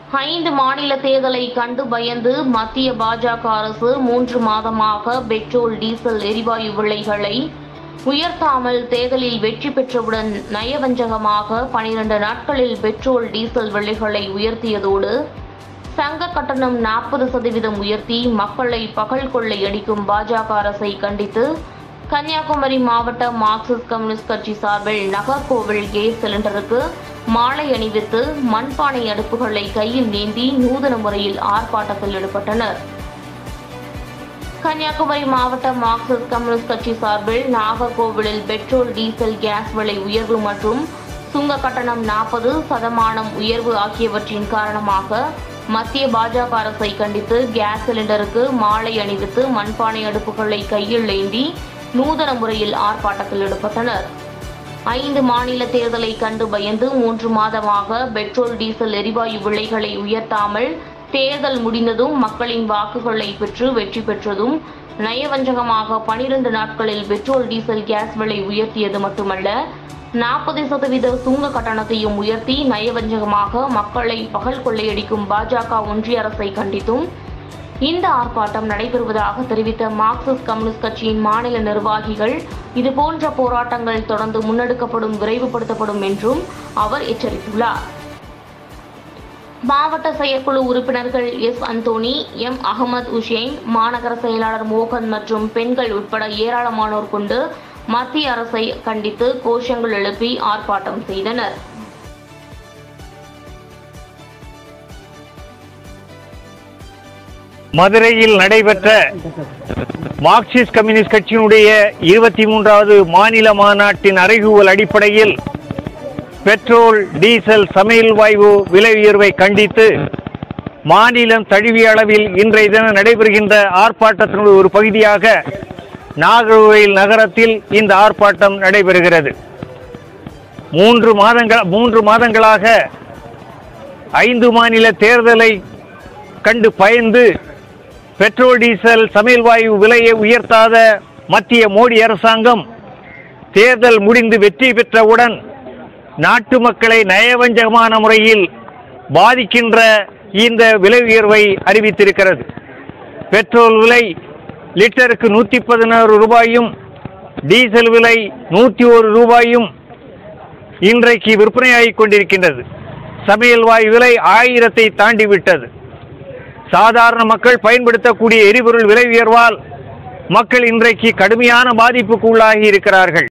ஐந்து மாநில தேர்தலை கண்டு பயந்து மத்திய பாஜக அரசு மூன்று மாதமாக பெட்ரோல் டீசல் எரிவாயு விலைகளை உயர்த்தாமல் தேர்தலில் வெற்றி பெற்றவுடன் நயவஞ்சகமாக பனிரெண்டு நாட்களில் பெட்ரோல் டீசல் விலைகளை உயர்த்தியதோடு சங்க கட்டணம் நாற்பது சதவீதம் உயர்த்தி மக்களை பகல் கொள்ளையடிக்கும் பாஜக அரசை கண்டித்து கன்னியாகுமரி மாவட்ட மார்க்சிஸ்ட் கம்யூனிஸ்ட் கட்சி சார்பில் நகர்கோவில் கேஸ் சிலிண்டருக்கு மாலை அணிவித்து மண்பானை அடுப்புகளை கையில் ஏந்தி நூதன முறையில் ஆர்ப்பாட்டத்தில் ஈடுபட்டனர் கன்னியாகுமரி மாவட்ட மார்க்சிஸ்ட் கம்யூனிஸ்ட் கட்சி சார்பில் நாகர்கோவிலில் பெட்ரோல் டீசல் கேஸ் விலை உயர்வு மற்றும் சுங்க கட்டணம் நாற்பது சதமானம் உயர்வு ஆகியவற்றின் காரணமாக மத்திய பாஜக அரசை கண்டித்து கேஸ் சிலிண்டருக்கு மாலை அணிவித்து மண்பானை அடுப்புகளை கையில் ஏந்தி நூதன முறையில் ஆர்ப்பாட்டத்தில் ஈடுபட்டனர் ஐந்து மாநில தேர்தலை கண்டு பயந்து மூன்று மாதமாக பெட்ரோல் டீசல் எரிவாயு விலைகளை உயர்த்தாமல் தேர்தல் முடிந்ததும் மக்களின் வாக்குகளை பெற்று வெற்றி பெற்றதும் நயவஞ்சகமாக பனிரெண்டு நாட்களில் பெட்ரோல் டீசல் கேஸ் விலை உயர்த்தியது மட்டுமல்ல நாற்பது சதவீத சுங்க கட்டணத்தையும் உயர்த்தி நயவஞ்சகமாக மக்களை பகல் கொள்ளையடிக்கும் பாஜக ஒன்றிய அரசை கண்டித்தும் இந்த ஆர்ப்பாட்டம் நடைபெறுவதாக தெரிவித்த மார்க்சிஸ்ட் கம்யூனிஸ்ட் கட்சியின் மாநில நிர்வாகிகள் இதுபோன்ற போராட்டங்கள் தொடர்ந்து முன்னெடுக்கப்படும் விரைவுபடுத்தப்படும் என்றும் அவர் எச்சரித்துள்ளார் மாவட்ட செயற்குழு உறுப்பினர்கள் எஸ் அந்தோணி எம் அகமது உஷேன் மாநகர செயலாளர் மோகன் மற்றும் பெண்கள் உட்பட ஏராளமானோர் கொண்டு மத்திய அரசை கண்டித்து கோஷங்கள் எழுப்பி ஆர்ப்பாட்டம் செய்தனர் மதுரையில் நடைபெற்ற மார்க்சிஸ்ட் கம்யூனிஸ்ட் கட்சியினுடைய இருபத்தி மூன்றாவது மாநில மாநாட்டின் அறைகூவல் அடிப்படையில் பெட்ரோல் டீசல் சமையல் வாயு விலை உயர்வை கண்டித்து மாநிலம் தழுவிய அளவில் இன்றைய தினம் நடைபெறுகின்ற ஆர்ப்பாட்டத்தினுடைய ஒரு பகுதியாக நாகர்கோவில் நகரத்தில் இந்த ஆர்ப்பாட்டம் நடைபெறுகிறது மூன்று மாதங்கள் மூன்று மாதங்களாக ஐந்து மாநில தேர்தலை கண்டு பயந்து பெட்ரோல் டீசல் சமையல் வாயு விலையை உயர்த்தாத மத்திய மோடி அரசாங்கம் தேர்தல் முடிந்து வெற்றி பெற்றவுடன் நாட்டு மக்களை நயவஞ்சகமான முறையில் பாதிக்கின்ற இந்த விலை உயர்வை அறிவித்திருக்கிறது பெட்ரோல் விலை லிட்டருக்கு நூற்றி பதினாறு ரூபாயும் டீசல் விலை நூற்றி ஒரு ரூபாயும் இன்றைக்கு விற்பனையாகிக் கொண்டிருக்கின்றது சமையல் வாயு விலை ஆயிரத்தை தாண்டி விட்டது சாதாரண மக்கள் பயன்படுத்தக்கூடிய எரிபொருள் விலை உயர்வால் மக்கள் இன்றைக்கு கடுமையான பாதிப்புக்கு உள்ளாகி இருக்கிறார்கள்